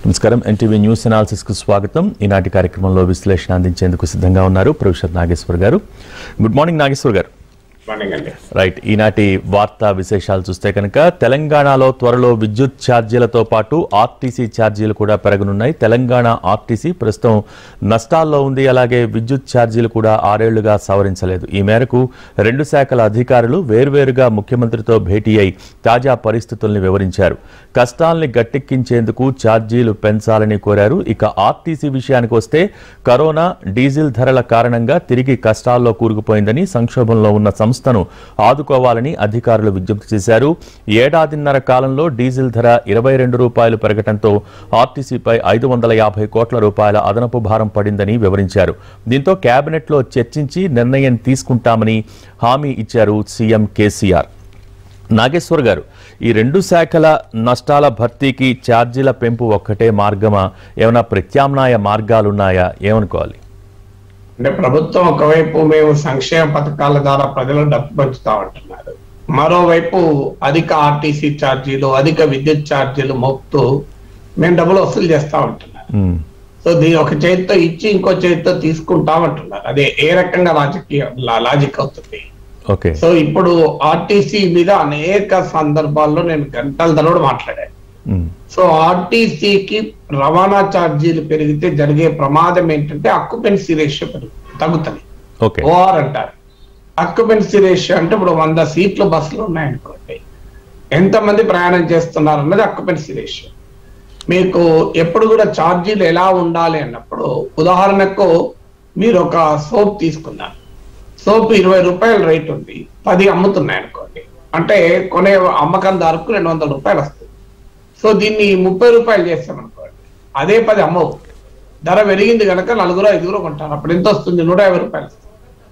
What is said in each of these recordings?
నమస్కారం NTV news analysis కు స్వాగతం ఈనాటి కార్యక్రమంలో విశ్లేషణ అందించేందుకు సిద్ధంగా ఉన్నారు ప్రొఫెసర్ నాగేశ్వర్ గారు గుడ్ మార్నింగ్ నాగేశ్వర్ గారు మార్నింగ్ అండి రైట్ ఈనాటి వార్తా విశేషాలు చూస్తే కనుక తెలంగాణలో త్వరలో విద్యుత్ ఛార్జీలతో పాటు ఆర్టీసీ ఛార్జీలు కూడా పెరగనున్నాయి తెలంగాణ ఆర్టీసీ ప్రస్తుతం నష్టాల్లో ఉంది అలాగే విద్యుత్ ఛార్జీలు కూడా ఆరేళ్లుగా సవరించలేదు ఈ మేరకు రెండు శాఖల అధికారులు వేర్వేరుగా ముఖ్యమంత్రితో భేటీ అయి తాజా పరిస్థితుల్ని వివరించారు కష్టాల్ని గట్టెక్కించేందుకు ఛార్జీలు పెంచాలని కోరారు ఇక ఆర్టీసీ విషయానికి వస్తే కరోనా డీజిల్ ధరల కారణంగా తిరిగి కష్టాల్లో కూరుకుపోయిందని సంక్షోభంలో ఉన్న సంస్థను ఆదుకోవాలని అధికారులు విజ్ఞప్తి చేశారు ఏడాదిన్నర కాలంలో డీజిల్ ధర ఇరవై రెండు రూపాయలు పెరగడంతో ఆర్టీసీపై ఐదు వందల యాభై కోట్ల రూపాయల అదనపు భారం పడిందని వివరించారు దీంతో కేబినెట్లో చర్చించి నిర్ణయం తీసుకుంటామని హామీ ఇచ్చారు సీఎం కేసీఆర్ నాగేశ్వర్ గారు ఈ రెండు శాఖల నష్టాల భర్తీకి ఛార్జీల పెంపు ఒక్కటే మార్గమా ఏమైనా ప్రత్యామ్నాయ మార్గాలున్నాయా ఏమనుకోవాలి అంటే ప్రభుత్వం ఒకవైపు మేము సంక్షేమ పథకాల ద్వారా ప్రజలకు డబ్బు పంచుతా ఉంటున్నారు మరోవైపు అధిక ఆర్టీసీ ఛార్జీలు అధిక విద్యుత్ ఛార్జీలు మోపుతూ మేము డబ్బులు వసూలు చేస్తా ఉంటున్నారు ఉమ్, సో దీని ఒక చేతితో ఇచ్చి ఇంకో చేతితో తీసుకుంటామంటున్నారు అదే ఏ రకంగా రాజకీయ లా- లాజిక్ అవుతుంది ఓకే సో ఇప్పుడు ఆర్టీసీ మీద అనేక సందర్భాల్లో నేను గంటల తరబడి మాట్లాడాను ఉమ్, సో ఆర్టీసీకి రవాణా ఛార్జీలు పెరిగితే జరిగే ప్రమాదం ఏంటంటే అక్యుపెన్సీ రేషియో పెరుగుతుంది తగ్గుతుంది ఓకే ఓఆర్ అంటారు అక్యుపెన్సీ రేషియో అంటే ఇప్పుడు వంద సీట్లు బస్సులు ఉన్నాయనుకోండి ఎంతమంది ప్రయాణం చేస్తున్నారు అన్నది అక్యుపెన్సీ రేషియో మీకు ఎప్పుడు కూడా ఛార్జీలు ఎలా ఉండాలి అన్నప్పుడు ఉదాహరణకు మీరు ఒక సోప్ తీసుకున్నారు సోప్ ఇరవై రూపాయల రేట్ ఉంది పది అమ్ముతున్నాయి అనుకోండి అంటే కొనే అమ్మకందారుకు రెండు వందల రూపాయలు వస్తుంది సో దీన్ని ముప్పై రూపాయలు చేస్తామనుకోండి అదే పది అమ్మవు ధర పెరిగింది కనుక నలుగురు ఐదుగురు కొంటారు అప్పుడు ఎంత వస్తుంది నూట యాభై రూపాయలు వస్తుంది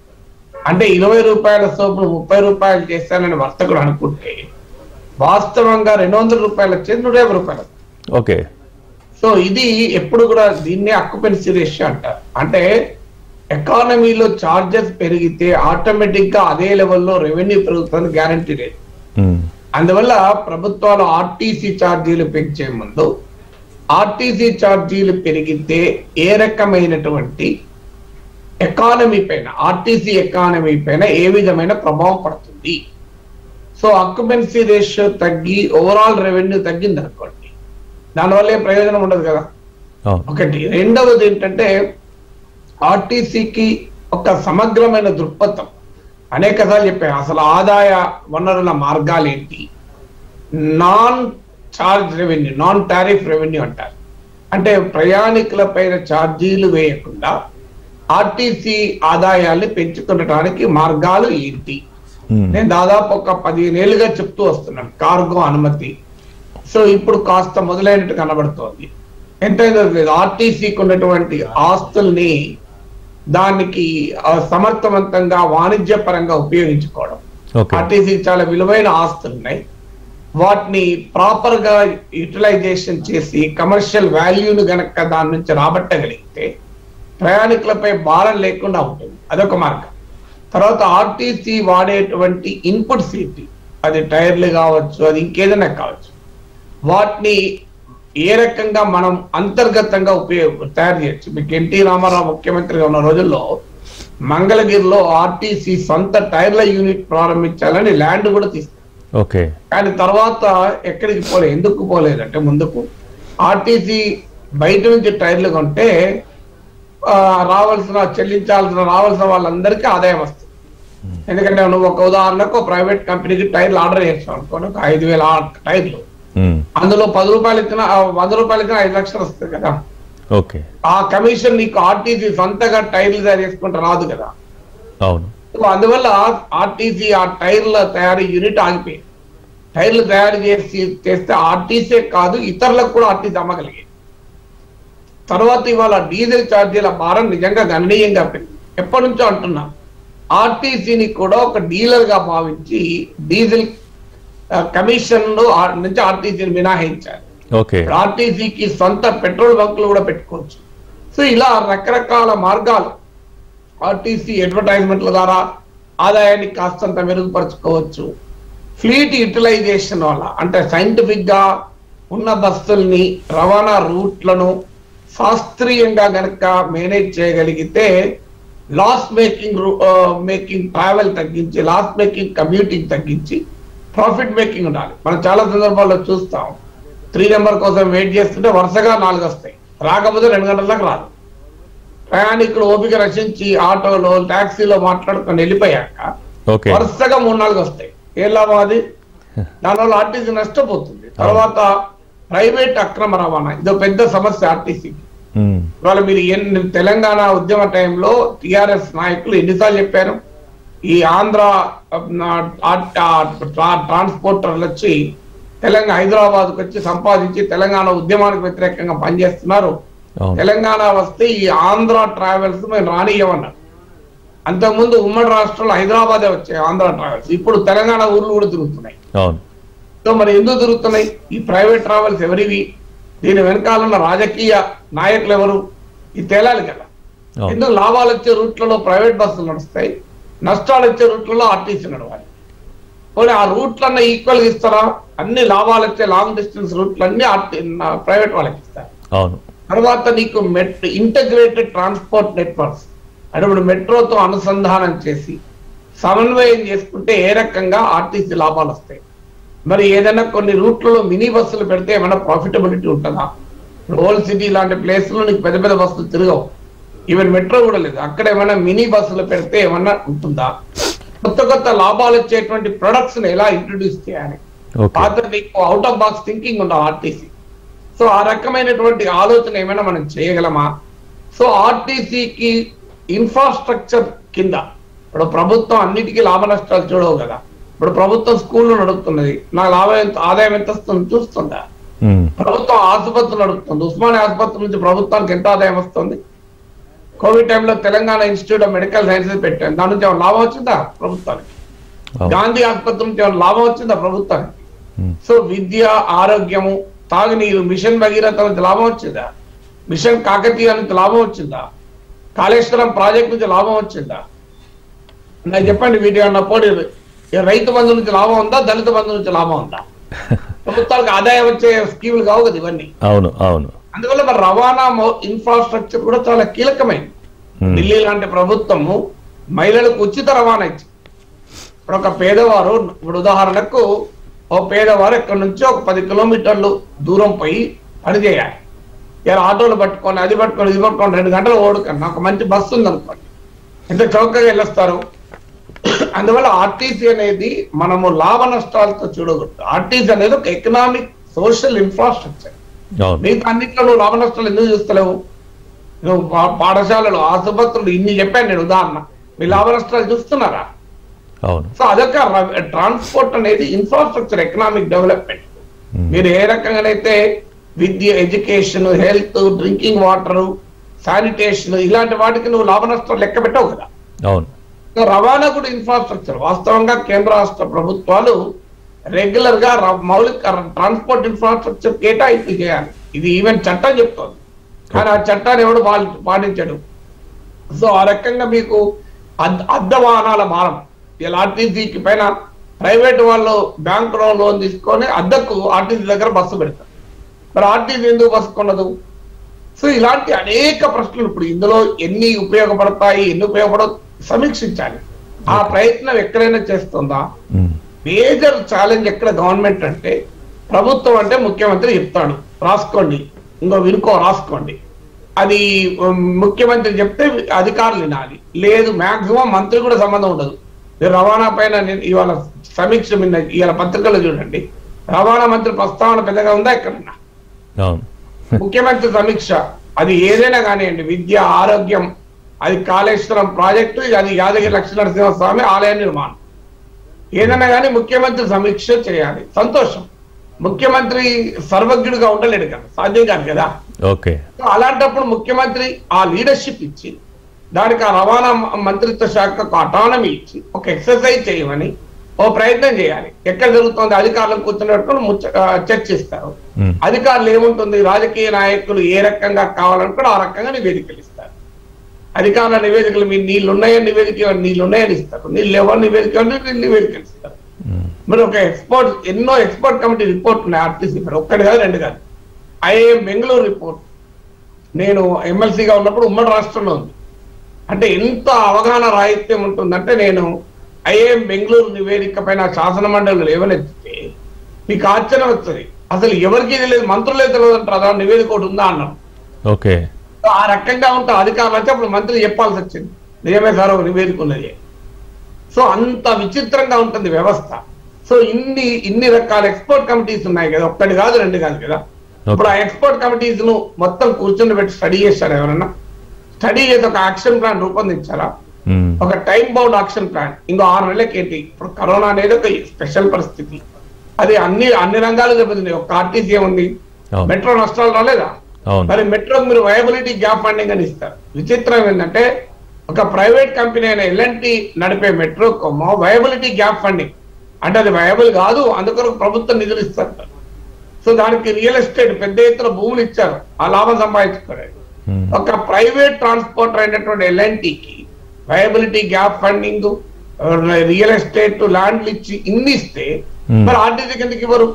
అంటే ఇరవై రూపాయల సోపును ముప్పై రూపాయలు చేస్తానని వర్తకుడు అనుకుంటే వాస్తవంగా రెండు వందల రూపాయలు వచ్చేది నూట యాభై రూపాయలు వస్తుంది. ఓకే సో ఇది ఎప్పుడు కూడా దీన్నే అక్యుపెన్సీ రేషియో అంటారు అంటే ఎకానమీలో చార్జెస్ పెరిగితే ఆటోమేటిక్ గా అదే లెవెల్లో రెవెన్యూ పెరుగుతుంది గ్యారంటీ లేదు ఉమ్, అందువల్ల ప్రభుత్వాలు ఆర్టీసీ ఛార్జీలు పెంచే ముందు ఆర్టీసీ ఛార్జీలు పెరిగితే ఏ రకమైనటువంటి ఎకానమీ పైన ఆర్టీసీ ఎకానమీ పైన ఏ విధమైన ప్రభావం పడుతుంది సో అక్యుపెన్సీ రేషియో తగ్గి ఓవరాల్ రెవెన్యూ తగ్గింది అనుకోండి దానివల్ల ఏ ప్రయోజనం ఉండదు కదా అవును ఒకటి రెండవది ఏంటంటే ఆర్టీసీకి ఒక సమగ్రమైన దృక్పథం అనేక సార్లు చెప్పాను అసలు ఆదాయ వనరుల మార్గాలు ఏంటి non charge revenue non tariff revenue అంటారు అంటే ప్రయాణికుల పైన ఛార్జీలు వేయకుండా ఆర్టీసీ ఆదాయాన్ని పెంచుకునడానికి మార్గాలు ఏంటి ఉమ్, నేను దాదాపు ఒక పదిహేను ఏళ్ళుగా చెప్తూ వస్తున్నాను కార్గో అనుమతి సో ఇప్పుడు కాస్త మొదలైనట్టు కనబడుతోంది ఎంతైందో లేదు ఆర్టీసీకి ఉన్నటువంటి ఆస్తుల్ని దానికి ఆ, సమర్థవంతంగా వాణిజ్యపరంగా ఉపయోగించుకోవడం ఓకే ఆర్టీసీ చాలా విలువైన ఆస్తులు ఉన్నాయి వాటిని ప్రాపర్ గా యూటిలైజేషన్ చేసి కమర్షియల్ వాల్యూను గనక దాని నుంచి రాబట్టగలిగితే ప్రయాణికులపై భారం లేకుండా ఉంటుంది అదొక మార్గం తర్వాత ఆర్టీసీ వాడేటువంటి ఇన్పుట్స్ ఏంటి అది టైర్లు కావచ్చు అది ఇంకేదైనా కావచ్చు వాటిని ఏ రకంగా మనం అంతర్గతంగా ఉపయోగ తయారు చేయొచ్చు మీకు ఎన్టీ రామారావు ముఖ్యమంత్రిగా ఉన్న రోజుల్లో మంగళగిరిలో ఆర్టీసీ సొంత టైర్ల యూనిట్ ప్రారంభించాలని ల్యాండ్ కూడా తీసుకు ఓకే కానీ తర్వాత ఎక్కడికి పోలే ఎందుకు పోలేదంటే ముందుకు ఆర్టీసీ బయట నుంచి టైర్లు కొంటే ఆ, రావాల్సిన చెల్లించాల్సిన రావాల్సిన వాళ్ళందరికీ ఆదాయం వస్తుంది ఎందుకంటే నువ్వు ఒక ఉదాహరణకు ప్రైవేట్ కంపెనీకి టైర్లు ఆర్డర్ చేస్తావు అనుకోండి ఒక ఐదు వేల టైర్లు ఉమ్, అందులో పది రూపాయలు ఇచ్చిన ఆ, వంద రూపాయలు ఇచ్చిన ఐదు లక్షలు వస్తుంది కదా ఓకే ఆ కమిషన్ నీకు ఆర్టీసీ సొంతగా టైర్లు తయారు చేసుకుంటే రాదు కదా అవును సో అందువల్ల ఆర్టీసీ ఆ టైర్ల తయారీ యూనిట్ ఆగిపోయింది టైర్లు తయారు చేసి చేస్తే ఆర్టీసీ కాదు ఇతరులకు కూడా ఆర్టీసీ అమ్మగలిగేది తర్వాత ఇవాళ డీజిల్ ఛార్జీల భారం నిజంగా గణనీయంగా పెరిగింది ఎప్పటి నుంచో అంటున్నా ఆర్టీసీని కూడా ఒక డీలర్ గా భావించి డీజిల్ ఆ, కమిషన్ నుంచి ఆర్టీసీని మినహాయించారు ఓకే ఆర్టీసీకి సొంత పెట్రోల్ బంకులు కూడా పెట్టుకోవచ్చు సో ఇలా రకరకాల మార్గాలు ఆర్టీసీ అడ్వర్టైజ్మెంట్ల ద్వారా ఆదాయాన్ని కాస్తంత మెరుగుపరచుకోవచ్చు ఫ్లీట్ యూటిలైజేషన్ వల్ల అంటే సైంటిఫిక్ గా ఉన్న బస్సుల్ని రవాణా రూట్లను శాస్త్రీయంగా గనక మేనేజ్ చేయగలిగితే లాస్ మేకింగ్ మేకింగ్ ట్రావెల్ తగ్గించి లాస్ మేకింగ్ కమ్యూటింగ్ తగ్గించి ప్రాఫిట్ మేకింగ్ ఉండాలి మనం చాలా సందర్భాల్లో చూస్తాం త్రీ నెంబర్ కోసం వెయిట్ చేస్తుంటే వరుసగా నాలుగు వస్తాయి రాకపోతే రెండు గంటల దాకా రాదు ప్రయాణికులు ఓపిక రచించి ఆటోలో టాక్సీలో మాట్లాడుకొని వెళ్ళిపోయాక ఓకే వరుసగా మూడు నాలుగు వస్తాయి ఏ లాభం అది దానివల్ల ఆర్టీసీ నష్టపోతుంది తర్వాత ప్రైవేట్ అక్రమ రవాణా ఇదో పెద్ద సమస్య ఆర్టీసీకి ఉమ్, ఇవాళ మీరు ఎన్ని తెలంగాణ ఉద్యమ టైంలో టిఆర్ఎస్ నాయకులు ఎన్నిసార్లు చెప్పారు ఈ ఆంధ్ర ట్రాన్స్పోర్టర్లు వచ్చి తెలంగాణ హైదరాబాద్కి వచ్చి సంపాదించి తెలంగాణ ఉద్యమానికి వ్యతిరేకంగా పనిచేస్తున్నారు అవును తెలంగాణ వస్తే ఈ ఆంధ్ర ట్రావెల్స్ మేము రానియమన్నారు అంతకుముందు ఉమ్మడి రాష్ట్రంలో హైదరాబాదే వచ్చాయి ఆంధ్ర ట్రావెల్స్ ఇప్పుడు తెలంగాణ ఊర్లు కూడా తిరుగుతున్నాయి అవును సో మరి ఎందుకు తిరుగుతున్నాయి ఈ ప్రైవేట్ ట్రావెల్స్ ఎవరివి దీని వెనకాల ఉన్న రాజకీయ నాయకులు ఎవరు ఇది తేలాలి కదా అవును ఎందుకు లాభాలు వచ్చే రూట్లలో ప్రైవేట్ బస్సులు నడుస్తాయి నష్టాలు వచ్చే రూట్లలో ఆర్టీసీ నడవాలి పోనీ ఆ రూట్లన్న ఈక్వల్ గా ఇస్తారా అన్ని లాభాలు వచ్చే లాంగ్ డిస్టెన్స్ రూట్లన్నీ ఆర్టీ ప్రైవేట్ వాళ్ళకి ఇస్తారు అవును తర్వాత నీకు మెట్ ఇంటగ్రేటెడ్ ట్రాన్స్పోర్ట్ నెట్వర్క్స్ అంటే ఇప్పుడు మెట్రోతో అనుసంధానం చేసి సమన్వయం చేసుకుంటే ఏ రకంగా ఆర్టీసీ లాభాలు వస్తాయి మరి ఏదైనా కొన్ని రూట్లలో మినీ బస్సులు పెడితే ఏమైనా ప్రాఫిటబిలిటీ ఉంటుందా ఓల్డ్ సిటీ లాంటి ప్లేస్లో నీకు పెద్ద పెద్ద బస్సులు తిరగవు ఈవెన్ మెట్రో కూడా లేదు అక్కడ ఏమైనా మినీ బస్సులు పెడితే ఏమన్నా ఉంటుందా కొత్త కొత్త లాభాలు వచ్చేటువంటి ప్రొడక్ట్స్ ఎలా ఇంట్రొడ్యూస్ చేయాలి ఓకే పాత నీకు అవుట్ ఆఫ్ బాక్స్ థింకింగ్ ఉండాలి ఆర్టీసీ సో ఆ రకమైనటువంటి ఆలోచన ఏమైనా మనం చేయగలమా సో ఆర్టీసీకి ఇన్ఫ్రాస్ట్రక్చర్ కింద ఇప్పుడు ప్రభుత్వం అన్నిటికీ లాభ నష్టాలు చూడవు కదా ఇప్పుడు ప్రభుత్వం స్కూళ్ళు నడుపుతున్నది నా లాభం ఎంత ఆదాయం ఎంత వస్తుంది చూస్తుందా ఉమ్, ప్రభుత్వం ఆసుపత్రులు నడుపుతుంది ఉస్మానియా ఆసుపత్రి నుంచి ప్రభుత్వానికి ఎంత ఆదాయం వస్తుంది కోవిడ్ టైంలో Telangana institute of medical sciences పెట్టాను దాని నుంచి ఏమైనా లాభం వచ్చిందా ప్రభుత్వానికి అవును గాంధీ ఆసుపత్రి నుంచి ఏమైనా లాభం వచ్చిందా ప్రభుత్వానికి ఉమ్, సో విద్య ఆరోగ్యము తాగునీరు మిషన్ భగీరథ నుంచి లాభం వచ్చిందా మిషన్ కాకతీయ నుంచి లాభం వచ్చిందా కాళేశ్వరం ప్రాజెక్ట్ నుంచి లాభం వచ్చిందా నాకు చెప్పండి వీటి ఏమన్నా పోటీ ఈ రైతు బంధు నుంచి లాభం ఉందా దళిత బంధు నుంచి లాభం ఉందా ప్రభుత్వాలకు ఆదాయం వచ్చే స్కీములు కావు కదా ఇవన్నీ అవును అవును అందువల్ల మరి రవాణా ఇన్ఫ్రాస్ట్రక్చర్ కూడా చాలా కీలకమైంది ఉమ్, ఢిల్లీ లాంటి ప్రభుత్వము మహిళలకు ఉచిత రవాణా ఇచ్చింది ఇప్పుడు ఒక పేదవారు ఇప్పుడు ఉదాహరణకు ఓ పేదవారు ఇక్కడ నుంచి ఒక పది కిలోమీటర్లు దూరం పోయి పని చేయాలి ఇలా ఆటోలు పట్టుకొని అది పట్టుకొని ఇది పట్టుకొని రెండు గంటలు ఓడుకన్నా ఒక మంచి బస్సు ఉంది అనుకోండి ఎంత చౌకగా వెళ్ళొస్తారు అందువల్ల ఆర్టీసీ అనేది మనము లాభ నష్టాలతో చూడకూడదు ఆర్టీసీ అనేది ఒక ఎకనామిక్ సోషల్ ఇన్ఫ్రాస్ట్రక్చర్ అవును మిగతా అన్నింటిలో నువ్వు లాభ నష్టాలు ఎందుకు చూస్తలేవు నువ్వు పా- పాఠశాలలు ఆసుపత్రులు ఇన్ని చెప్పాను నేను ఉదాహరణ మీ లాభ నష్టాలు చూస్తున్నారా అవును సో అదొక ట్రాన్స్పోర్ట్ అనేది ఇన్ఫ్రాస్ట్రక్చర్ ఎకనామిక్ డెవలప్మెంట్ ఉమ్, మీరు ఏ రకంగానైతే విద్య education health drinking water sanitation ఇలాంటి వాటికి నువ్వు లాభ నష్టాలు లెక్క పెట్టవు కదా అవును సో రవాణా కూడా ఇన్ఫ్రాస్ట్రక్చర్ వాస్తవంగా కేంద్ర రాష్ట్ర ప్రభుత్వాలు రెగ్యులర్ గా ర- మౌలిక ట్రాన్స్పోర్ట్ ఇన్ఫ్రాస్ట్రక్చర్ కేటాయింపు చేయాలి ఇది ఈవెన్ చట్టం చెప్తోంది కానీ ఆ చట్టాన్ని ఎవడు పాలి- పాటించడు సో ఆ రకంగా మీకు అద్- అద్దె వాహనాల భారం ఇలా ఆర్టీసీకి పైన ప్రైవేట్ వాళ్ళు బ్యాంక్ లోన్ తీసుకొని అద్దెకు ఆర్టీసీ దగ్గర బస్సు పెడతారు మరి ఆర్టీసీ ఎందుకు బస్సు కొనదు సో ఇలాంటి అనేక ప్రశ్నలు ఇప్పుడు ఇందులో ఎన్ని ఉపయోగపడతాయి ఎన్ని ఉపయోగపడవు సమీక్షించాలి ఆ ప్రయత్నం ఎక్కడైనా చేస్తుందా ఉమ్, మేజర్ ఛాలెంజ్ ఎక్కడ గవర్నమెంట్ అంటే ప్రభుత్వం అంటే ముఖ్యమంత్రి చెప్తాడు రాసుకోండి ఇంకో వినుకో రాసుకోండి అది ఉమ్, ముఖ్యమంత్రి చెప్తే అధికారులు వినాలి లేదు మాక్సిమం మంత్రి కూడా సంబంధం ఉండదు మీరు రవాణా పైన నేను ఇవాళ సమీక్ష నిన్న ఇవాళ పత్రికలో చూడండి రవాణా మంత్రి ప్రస్తావన పెద్దగా ఉందా ఎక్కడన్నా అవును ముఖ్యమంత్రి సమీక్ష అది ఏదైనా కానివ్వండి విద్య ఆరోగ్యం అది కాళేశ్వరం ప్రాజెక్టు అది యాదగిరి లక్ష్మీనరసింహస్వామి ఆలయ నిర్మాణం ఏదైనా కానీ ముఖ్యమంత్రి సమీక్ష చేయాలి సంతోషం ముఖ్యమంత్రి సర్వజ్ఞుడిగా ఉండలేడు కదా సాధ్యం కాదు కదా ఓకే సో అలాంటప్పుడు ముఖ్యమంత్రి ఆ లీడర్షిప్ ఇచ్చి దానికి ఆ రవాణా మ- మంత్రిత్వ శాఖకు అటానమీ ఇచ్చి ఒక ఎక్సర్సైజ్ చేయమని ఓ ప్రయత్నం చేయాలి ఎక్కడ జరుగుతుంది అధికారులను కూర్చున్నట్టు ముచ్చ ఆ, చర్చిస్తారు ఉమ్, అధికారులు ఏముంటుంది రాజకీయ నాయకులు ఏ రకంగా కావాలనుకుంటే ఆ రకంగా నివేదికలు ఇస్తారు అధికారుల నివేదికలు మీ నీళ్లు ఉన్నాయని నివేదిక ఇవ్వండి, నీళ్లు ఉన్నాయని ఇస్తారు నీళ్ళు ఎవరు నివేదిక ఇవ్వండి, నీళ్ళు నివేదికలు ఇస్తారు ఉమ్, మరి ఒక ఎక్స్పర్ట్ ఎన్నో ఎక్స్పర్ట్ కమిటీ రిపోర్ట్ ఉన్నాయి ఆర్టీసీ మరి ఒక్కటి కాదు రెండు కాదు ఐఏఎం బెంగళూరు రిపోర్ట్ నేను ఎమ్మెల్సీగా ఉన్నప్పుడు ఉమ్మడి రాష్ట్రంలో ఉంది అంటే ఎంత అవగాహన రాహిత్యం ఉంటుందంటే నేను ఐఏఎం బెంగళూరు నివేదిక పైన శాసన మండలిలో లేవనెత్తితే మీకు ఆశ్చర్యం వస్తుంది అసలు ఎవరికి తెలియదు మంత్రులే తెలియదు అంటారు అదా నివేదిక ఒకటి ఉందా అన్నారు ఓకే సో ఆ రకంగా ఉంటే అధికారులు అయితే అప్పుడు మంత్రి చెప్పాల్సి వచ్చింది నిజమే సార్ ఒక నివేదిక ఉన్నది సో అంత విచిత్రంగా ఉంటుంది వ్యవస్థ సో ఇన్ని ఇన్ని రకాల ఎక్స్పర్ట్ కమిటీస్ ఉన్నాయి కదా ఒక్కటి కాదు రెండు కాదు కదా ఇప్పుడు ఆ ఎక్స్పర్ట్ కమిటీస్ ను మొత్తం కూర్చొని పెట్టి స్టడీ చేశారు ఎవరన్నా స్టడీ చేసి ఒక యాక్షన్ ప్లాన్ రూపొందించారా ఉమ్, ఒక టైం బౌండ్ యాక్షన్ ప్లాన్ ఇంకో ఆరు నెలలకి ఏంటి ఇప్పుడు కరోనా అనేది ఒక స్పెషల్ పరిస్థితి అది అన్ని అన్ని రంగాలు దెబ్బతిన్నాయి ఒక ఆర్టీసీ ఉంది అవును మెట్రో నష్టాలు రాలేదా అవును మరి మెట్రోకి మీరు వయబిలిటీ గ్యాప్ ఫండింగ్ అని ఇస్తారు విచిత్రం ఏంటంటే ఒక ప్రైవేట్ కంపెనీ అయిన ఎల్ఎన్టీ నడిపే మెట్రో కొమ్మ వయబిలిటీ గ్యాప్ ఫండింగ్ అంటే అది వయబుల్ కాదు అందుకొరకు ప్రభుత్వం నిధులు ఇస్తారు సో దానికి రియల్ ఎస్టేట్ పెద్ద ఎత్తున భూములు ఇచ్చారు ఆ లాభం సంపాదించుకోలేదు ఉమ్, ఒక ప్రైవేట్ ట్రాన్స్పోర్టర్ అయినటువంటి ఎల్ఎన్టీకి viability gap funding real estate ల్యాండ్లు ఇచ్చి ఇన్ని ఇస్తే Hmm. మరి ఆర్టీసీ కిందకి ఇవ్వరు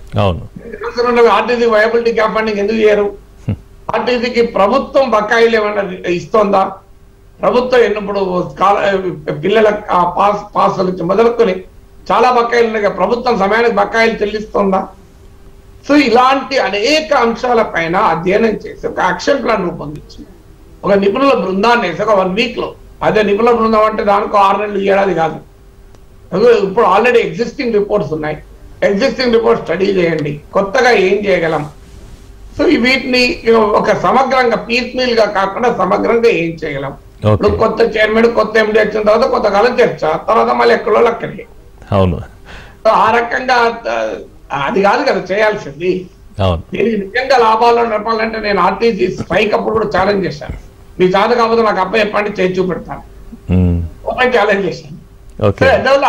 అవును ఆర్టీసీ వయబిలిటీ గ్యాప్ ఫండింగ్ ఎందుకు చేయరు ఆర్టీసీకి ప్రభుత్వం బకాయిలు ఏమన్నా ఇస్తోందా ప్రభుత్వం ఎన్నప్పుడు స్కాల- పిల్లల ఆ పాస్ పాస్ నుంచి మొదలుకొని చాలా బకాయిలు ఉన్నాయి కదా, ప్రభుత్వం సమయానికి బకాయిలు చెల్లిస్తోందా సో ఇలాంటి అనేక అంశాల పైన అధ్యయనం చేసి ఒక యాక్షన్ ప్లాన్ రూపొందించింది ఒక నిపుణుల బృందాన్ని వేసి ఒక వన్ వీక్ లో అదే నిపుణుల బృందం అంటే దానికో ఆరు నెలలు ఏడాది కాదు అదిగో ఇప్పుడు ఆల్రెడీ ఎగ్జిస్టింగ్ రిపోర్ట్స్ ఉన్నాయి ఎగ్జిస్టింగ్ రిపోర్ట్ స్టడీ చేయండి కొత్తగా ఏం చేయగలం సో ఈ వీటిని ఒక సమగ్రంగా పీస్ మీల్ గా కాకుండా సమగ్రంగా ఏం చేయగలం ఇప్పుడు ఓకే కొత్త చైర్మన్ కొత్త ఎండి వచ్చిన తర్వాత కొంతకాలం చర్చ తర్వాత మళ్ళీ ఎక్కడో అక్కడికి అవును సో ఆ రకంగా ఆ, అది కాదు కదా చేయాల్సింది అవును దీనికి నిజంగా లాభాలు నడపాలంటే నేను ఆర్టీసీ స్ట్రైక్ అప్పుడు కూడా ఛాలెంజ్ చేశాను మీ చేత కాకపోతే నాకు అబ్బాయి చెప్పండి చేసి చూపెడతాను ఉమ్, ఓపెన్ ఛాలెంజ్ చేశాను ఓకే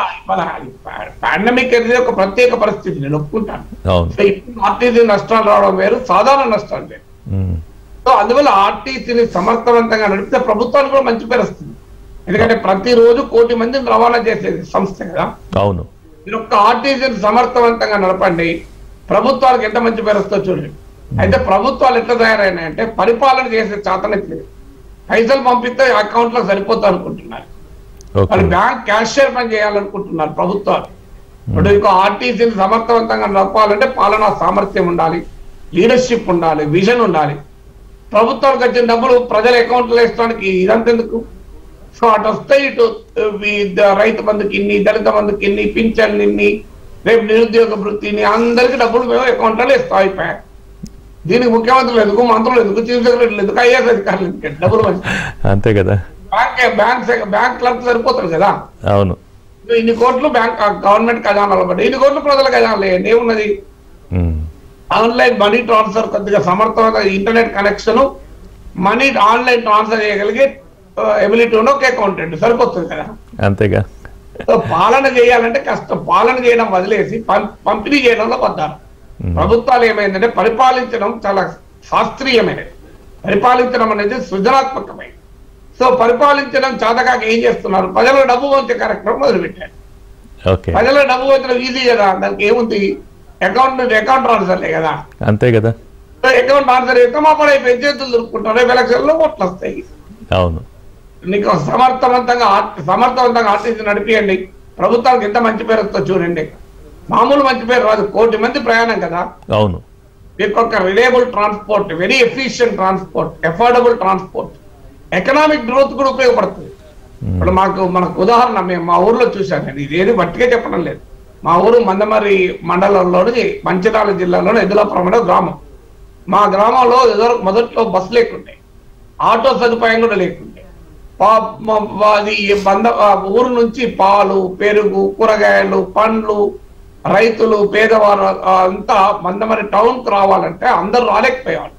పాండమిక్ అనేది ఒక ప్రత్యేక పరిస్థితి నేను ఒప్పుకుంటాను అవును సో ఇప్పుడు ఆర్టీసీ నష్టాలు రావడం వేరు సాధారణ నష్టాలు వేరు ఉమ్, సో అందువల్ల ఆర్టీసీని సమర్థవంతంగా నడిపితే ప్రభుత్వానికి కూడా మంచి పేరు వస్తుంది ఎందుకంటే ప్రతిరోజు కోటి మందిని రవాణా చేసేది సంస్థ కదా అవును మీరు ఒక్క ఆర్టీసీని సమర్థవంతంగా నడపండి ప్రభుత్వాలకు ఎంత మంచి పేరు వస్తుందో చూడండి అయితే ప్రభుత్వాలు ఎట్లా తయారైనాయంటే పరిపాలన చేసే చేతనకి లేదు పైసలు పంపిస్తే అకౌంట్ లో సరిపోతా అనుకుంటున్నారు ఓకే వాళ్ళు బ్యాంక్ క్యాషియర్ పని చేయాలనుకుంటున్నారు ప్రభుత్వాలు ఇప్పుడు ఇంకో ఆర్టీసీని సమర్థవంతంగా నడపాలంటే పాలనా సామర్థ్యం ఉండాలి లీడర్షిప్ ఉండాలి విజన్ ఉండాలి ప్రభుత్వానికి వచ్చిన డబ్బులు ప్రజల అకౌంట్లో వేయడానికి ఇదంతా ఎందుకు సో అటు వస్తాయి ఇటు ఈ ద- రైతు బంధుకి ఇన్ని దళిత బంధుకి ఇన్ని పింఛన్లు ఇన్ని రేపు నిరుద్యోగ వృత్తిని అందరికి డబ్బులు మేము అకౌంట్లో వేస్తాం అయిపోయాయి దీనికి ముఖ్యమంత్రులు ఎందుకు మంత్రులు ఎందుకు చీఫ్ సెక్రటరీలు ఎందుకు ఐఏఎస్ అధికారులు ఎందుకు డబ్బులు మంచి అంతే కదా బ్యాంక్ బ్యాంక్ సెక్- బ్యాంక్ క్లర్క్ సరిపోతారు కదా అవును ఇన్ని కోట్లు బ్యాంక్ గవర్నమెంట్ ఖజానాలో పడ్డాయి ఇన్ని కోట్లు ప్రజల ఖజానాలో వేయండి ఏమున్నది ఉమ్, ఆన్లైన్ మనీ ట్రాన్స్ఫర్ కొద్దిగా సమర్థవంత internet connection money online transfer చేయగలిగే ఎబిలిటీ ఉన్న ఒక అకౌంటెంట్ సరిపోతుంది కదా అంతేగా సో పాలన చేయాలంటే కష్టం పాలన చేయడం వదిలేసి పం- పంపిణీ చేయడంలో పడ్డారు ఉమ్, ప్రభుత్వాలు ఏమైందంటే పరిపాలించడం చాలా శాస్త్రీయమైనది పరిపాలించడం అనేది సృజనాత్మకమైనది సో పరిపాలించడం చేతకాక ఏం చేస్తున్నారు ప్రజలకు డబ్బు పంచే కార్యక్రమం మొదలుపెట్టారు ఓకే ప్రజలకు డబ్బు పంచడం ఈజీ కదా దానికి ఏముంది అకౌంట్ నుంచి అకౌంట్ ట్రాన్స్ఫర్లే కదా అంతే కదా సో అకౌంట్ ట్రాన్స్ఫర్ చేస్తే మా పడే చేతులు దొరుకుంటారు రేపు ఎలక్షన్ లో ఓట్లు వస్తాయి అవును నీకు సమర్థవంతంగా ఆర్- సమర్థవంతంగా ఆర్టీసీ నడిపియండి ప్రభుత్వానికి ఎంత మంచి పేరు వస్తుందో చూడండి మామూలు మంచి పేరు రాదు కోటి మంది ప్రయాణం కదా అవును మీకు ఒక reliable transport very efficient transport affordable transport economic growth కూడా ఉపయోగపడుతుంది ఉమ్, ఇప్పుడు మాకు మనకు ఉదాహరణ మేము మా ఊర్లో చూశాను నేను ఇదేది బట్టిగా చెప్పడం లేదు మా ఊరు మందమరి మండలంలోని మంచిర్యాల జిల్లాలోని ఎదులాపురం అనే గ్రామం మా గ్రామంలో ఎదురు మొదట్లో బస్సు లేకుండే ఆటో సదుపాయం కూడా లేకుండే పా- మ- వా- అది బంద ఆ ఊరు నుంచి పాలు పెరుగు కూరగాయలు పండ్లు రైతులు పేదవారు ఆ, అంతా మందమరి టౌన్ కు రావాలంటే అందరూ రాలేకపోయేవాళ్ళు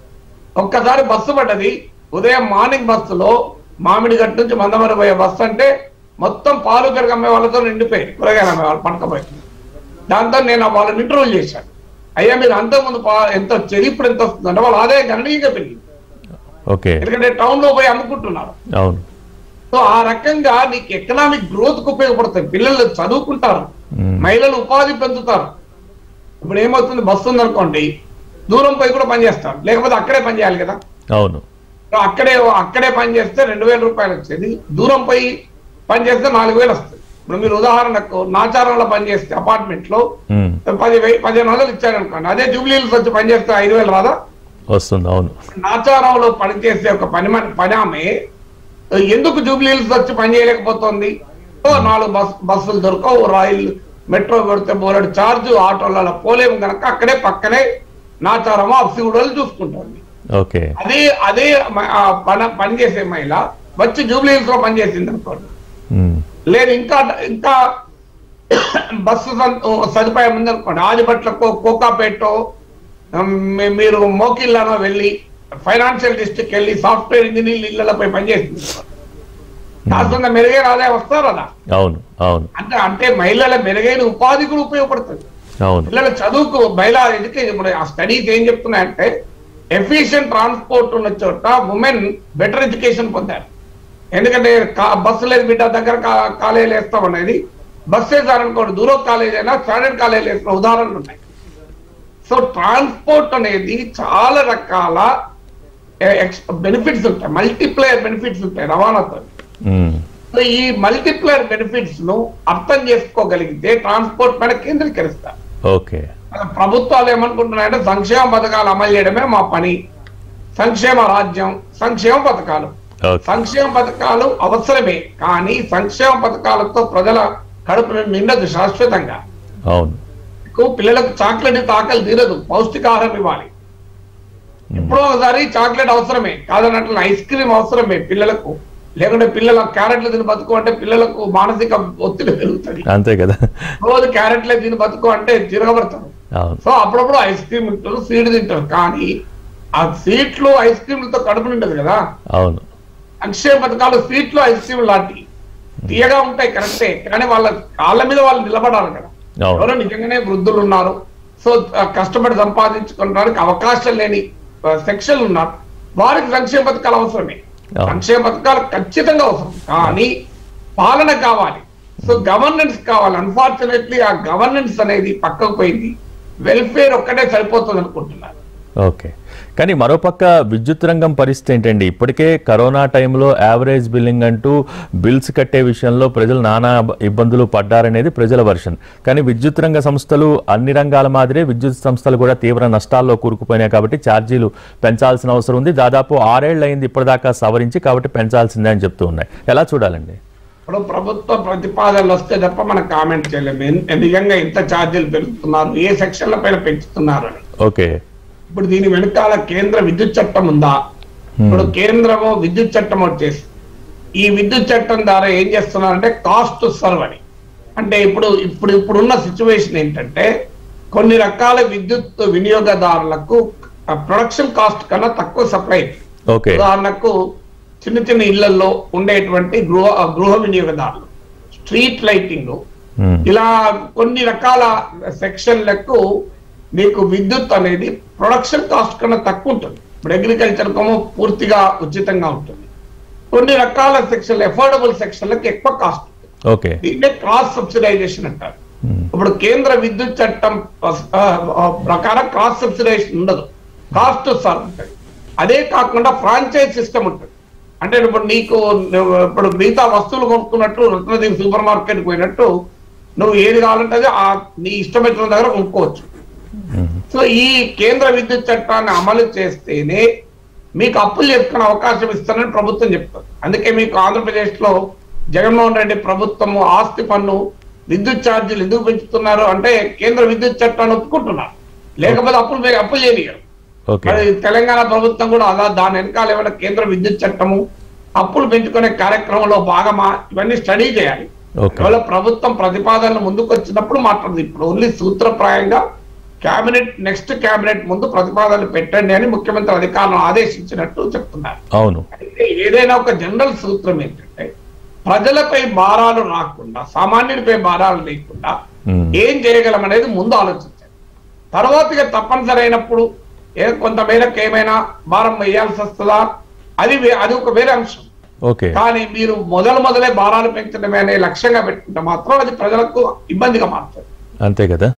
ఒక్కసారి బస్సు పడ్డది ఉదయం మార్నింగ్ బస్సులో మామిడిగట్టు నుంచి మందమరి పోయే బస్సు అంటే మొత్తం పాలు పెరుగు అమ్మే వాళ్ళతో నిండిపోయి కూరగాయలు అమ్మే వాళ్ళు పడకపోయి దాంతో నేను వాళ్ళని ఇంటర్వ్యూ చేశాను అయ్యా మీరు అంతకుముందు పా ఎంత వచ్చేది ఇప్పుడు ఎంత వస్తుంది అంటే వాళ్ళ ఆదాయం గణనీయంగా పెరిగింది ఓకే ఎందుకంటే టౌన్ లో పోయి అమ్ముకుంటున్నారు అవును సో ఆ రకంగా నీకు ఎకనామిక్ గ్రోత్ కు ఉపయోగపడతాయి పిల్లలు చదువుకుంటారు మ్మ్. మహిళలు ఉపాధి పెంచుతారు ఇప్పుడు ఏమవుతుంది బస్సు ఉందనుకోండి దూరం పోయి కూడా పనిచేస్తారు లేకపోతే అక్కడే పని చేయాలి కదా అవును అక్కడే అక్కడే పని చేస్తే రెండు వేల రూపాయలు వచ్చేది దూరం పోయి పని చేస్తే నాలుగు వేలు వస్తుంది ఇప్పుడు మీరు ఉదాహరణకు నాచారంలో పని చేస్తే అపార్ట్మెంట్ లో మ్మ్. పది వెయ్యి పదిహేను వందలు ఇచ్చారనుకోండి అదే జూబ్లీహిల్స్ వచ్చి పని చేస్తే ఐదు వేలు రాదా వస్తుంది అవును నాచారంలో పనిచేసే ఒక పని మని- పని ఆమె ఎందుకు జూబ్లీహిల్స్ వచ్చి పని చేయలేకపోతుంది ఓ నాలుగు బస్ బస్సులు దొరకవు రైలు మెట్రో పెడితే బోలెడు ఛార్జ్ ఆటోలలో పోలేము కనుక అక్కడే పక్కనే నాచారము అప్సిగూడలు చూసుకుంటుంది ఓకే అదే అదే మ- ఆ పని పనిచేసే మహిళ వచ్చి జూబ్లీహిల్స్ లో పనిచేసింది అనుకోండి మ్మ్. లేదు ఇంకా ఇంకా బస్సు సం- సదుపాయం ఉందనుకోండి ఆదిపట్లకో కోకాపేటో మీ- మీరు మోకిల్లానో వెళ్ళి ఫైనాన్షియల్ డిస్ట్రిక్ట్ వెళ్ళి సాఫ్ట్వేర్ ఇంజనీర్లు ఇళ్లపై పనిచేస్తుంది శాశ్వతంగా మెరుగైన ఆదాయం వస్తారు కదా అవును అవును అంటే అంటే మహిళల మెరుగైన ఉపాధి కూడా ఉపయోగపడుతుంది అవును పిల్లల చదువుకు మహిళా ఎడ్యుకేషన్ ఇప్పుడు ఆ స్టడీస్ ఏం చెప్తున్నాయంటే ఎఫిషియెంట్ ట్రాన్స్పోర్ట్ ఉన్న చోట ఉమెన్ బెటర్ ఎడ్యుకేషన్ పొందారు ఎందుకంటే కా- బస్సు లేదు బిడ్డ దగ్గర కా- కాలేజీలు వేస్తాం అనేది బస్సు వేసారనుకోండి దూరం కాలేజ్ అయినా స్టాండర్డ్ కాలేజీలు వేసిన ఉదాహరణలు ఉన్నాయి సో ట్రాన్స్పోర్ట్ అనేది చాలా రకాల బెనిఫిట్స్ ఉంటాయి మల్టీప్లేయర్ బెనిఫిట్స్ ఉంటాయి రవాణాతో మ్మ్. సో ఈ మల్టీప్లేయర్ బెనిఫిట్స్ ను అర్థం చేసుకోగలిగితే ట్రాన్స్పోర్ట్ పైన కేంద్రీకరిస్తారు ఓకే మన ప్రభుత్వాలు ఏమనుకుంటున్నాయంటే సంక్షేమ పథకాలు అమలు చేయడమే మా పని సంక్షేమ రాజ్యం సంక్షేమ పథకాలు ఓకే సంక్షేమ పథకాలు అవసరమే కానీ సంక్షేమ పథకాలతో ప్రజల కడుపు నిండదు శాశ్వతంగా అవును ఎక్కువ పిల్లలకు చాక్లెట్ తాకలు తీరదు పౌష్టికాహారం ఇవ్వాలి ఎప్పుడో ఒకసారి చాక్లెట్ అవసరమే కాదన్నట్లు ఐస్ క్రీమ్ అవసరమే పిల్లలకు లేకుంటే పిల్లల క్యారెట్లు తిని బతుకు అంటే పిల్లలకు మానసిక ఒత్తిడి పెరుగుతుంది అంతే కదా రోజు క్యారెట్లే తిని బతుకు అంటే తిరగబడతారు అవును సో అప్పుడప్పుడు ఐస్ క్రీమ్ తింటారు స్వీట్ తింటారు కానీ ఆ స్వీట్లు ఐస్ క్రీమ్లతో కడుపు నిండదు కదా అవును సంక్షేమ పథకాలు స్వీట్లు ఐస్ క్రీమ్ లాంటివి తీయగా ఉంటాయి కరెక్టే కానీ వాళ్ళ కాళ్ళ మీద వాళ్ళు నిలబడాలి కదా అవును ఎవరో నిజంగానే వృద్ధులు ఉన్నారు సో ఆ, కష్టపడి సంపాదించుకోవడానికి అవకాశం లేని సెక్షన్ ఉన్నారు వారికి సంక్షేమ పథకాలు అవసరమే అవును. సంక్షేమ పథకాలు ఖచ్చితంగా అవసరం కానీ పాలన కావాలి సో గవర్నెన్స్ కావాలి అన్ఫార్చునేట్లీ ఆ గవర్నెన్స్ అనేది పక్కకు పోయింది వెల్ఫేర్ ఒక్కటే సరిపోతుంది అనుకుంటున్నారు ఓకే కానీ మరోపక్క విద్యుత్ రంగం పరిస్థితి ఏంటండి ఇప్పటికే కరోనా టైంలో యావరేజ్ బిల్లింగ్ అంటూ బిల్స్ కట్టే విషయంలో ప్రజలు నానా ఇబ్బందులు పడ్డారనేది ప్రజల వర్షన్ కానీ విద్యుత్ రంగ సంస్థలు అన్ని రంగాల మాదిరే విద్యుత్ సంస్థలు కూడా తీవ్ర నష్టాల్లో కూరుకుపోయినాయి కాబట్టి ఛార్జీలు పెంచాల్సిన అవసరం ఉంది దాదాపు ఆరేళ్ళు అయింది ఇప్పటిదాకా సవరించి కాబట్టి పెంచాల్సిందే అని చెప్తూ ఉన్నాయి ఎలా చూడాలండి ఇప్పుడు ప్రభుత్వ ప్రతిపాదనలు వస్తే తప్ప మనం కామెంట్ చేయలేము ఎన్- నిజంగా ఎంత ఛార్జీలు పెరుగుతున్నారు ఏ సెక్షన్ల పైన పెంచుతున్నారు అని ఓకే ఇప్పుడు దీని వెనకాల కేంద్ర విద్యుత్ చట్టం ఉందా ఇప్పుడు కేంద్రము విద్యుత్ చట్టం వచ్చేసి ఈ విద్యుత్ చట్టం ద్వారా ఏం చేస్తున్నారంటే కాస్ట్ సర్వ్ అని అంటే ఇప్పుడు ఇప్పుడు ఇప్పుడున్న సిచ్యువేషన్ ఏంటంటే కొన్ని రకాల విద్యుత్ వినియోగదారులకు ప్రొడక్షన్ కాస్ట్ కన్నా తక్కువ సప్లై ఓకే ఉదాహరణకు చిన్న చిన్న ఇళ్లలో ఉండేటువంటి గృహ గృహ వినియోగదారులు స్ట్రీట్ లైటింగ్ ఉమ్, ఇలా కొన్ని రకాల సెక్షన్లకు మీకు విద్యుత్ అనేది ప్రొడక్షన్ కాస్ట్ కన్నా తక్కువ ఉంటుంది ఇప్పుడు అగ్రికల్చర్ కోమో పూర్తిగా ఉచితంగా ఉంటుంది కొన్ని రకాల సెక్షన్ ఎఫోర్డబుల్ సెక్షన్లకు ఎక్కువ కాస్ట్ ఉంటుంది ఓకే దీన్నే క్రాస్ సబ్సిడైజేషన్ అంటారు ఉమ్, ఇప్పుడు కేంద్ర విద్యుత్ చట్టం ఆ, ఆ, ప్రకారం క్రాస్ సబ్సిడైజేషన్ ఉండదు కాస్ట్ సార్ ఉంటుంది అదే కాకుండా ఫ్రాంచైజ్ సిస్టమ్ ఉంటుంది అంటే ఇప్పుడు నీకు నువ్వు ఇప్పుడు మిగతా వస్తువులు కొనుక్కున్నట్టు రత్నదీప్ సూపర్ మార్కెట్ పోయినట్టు నువ్వు ఏది కావాలంటే అది ఆ నీ ఇష్టం వచ్చిన దగ్గర కొనుక్కోవచ్చు ఉమ్, సో ఈ కేంద్ర విద్యుత్ చట్టాన్ని అమలు చేస్తేనే మీకు అప్పులు చేసుకునే అవకాశం ఇస్తానని ప్రభుత్వం చెప్తుంది అందుకే మీకు ఆంధ్రప్రదేశ్ లో జగన్మోహన్ రెడ్డి ప్రభుత్వము ఆస్తి పన్ను విద్యుత్ ఛార్జీలు ఎందుకు పెంచుతున్నారు అంటే కేంద్ర విద్యుత్ చట్టాన్ని ఒప్పుకుంటున్నారు లేకపోతే అప్పులు వే- అప్పులు చేయనియరు ఓకే మరి తెలంగాణ ప్రభుత్వం కూడా అలా దాని వెనకాల ఏమైనా కేంద్ర విద్యుత్ చట్టము అప్పులు పెంచుకునే కార్యక్రమంలో భాగమా ఇవన్నీ స్టడీ చేయాలి ఓకే ఒకవేళ ప్రభుత్వం ప్రతిపాదనలు ముందుకు వచ్చినప్పుడు మాట్లాడుతుంది ఇప్పుడు ఓన్లీ సూత్రప్రాయంగా కేబినెట్ నెక్స్ట్ కేబినెట్ ముందు ప్రతిపాదనలు పెట్టండి అని ముఖ్యమంత్రి అధికారులను ఆదేశించినట్టు చెప్తున్నారు అవును అయితే ఏదైనా ఒక జనరల్ సూత్రం ఏంటంటే ప్రజలపై భారాలు రాకుండా సామాన్యుడిపై భారాలు లేకుండా ఉమ్, ఏం చేయగలం అనేది ముందు ఆలోచించాలి తర్వాత ఇక తప్పనిసరి అయినప్పుడు ఏ కొంత మేరకు ఏమైనా భారం వేయాల్సి వస్తుందా అది వే- అది ఒక వేరే అంశం ఓకే కానీ మీరు మొదలు మొదలే భారాలు పెంచడమే అనే లక్ష్యంగా పెట్టుకుంటే మాత్రం అది ప్రజలకు ఇబ్బందిగా మారుతుంది అంతే కదా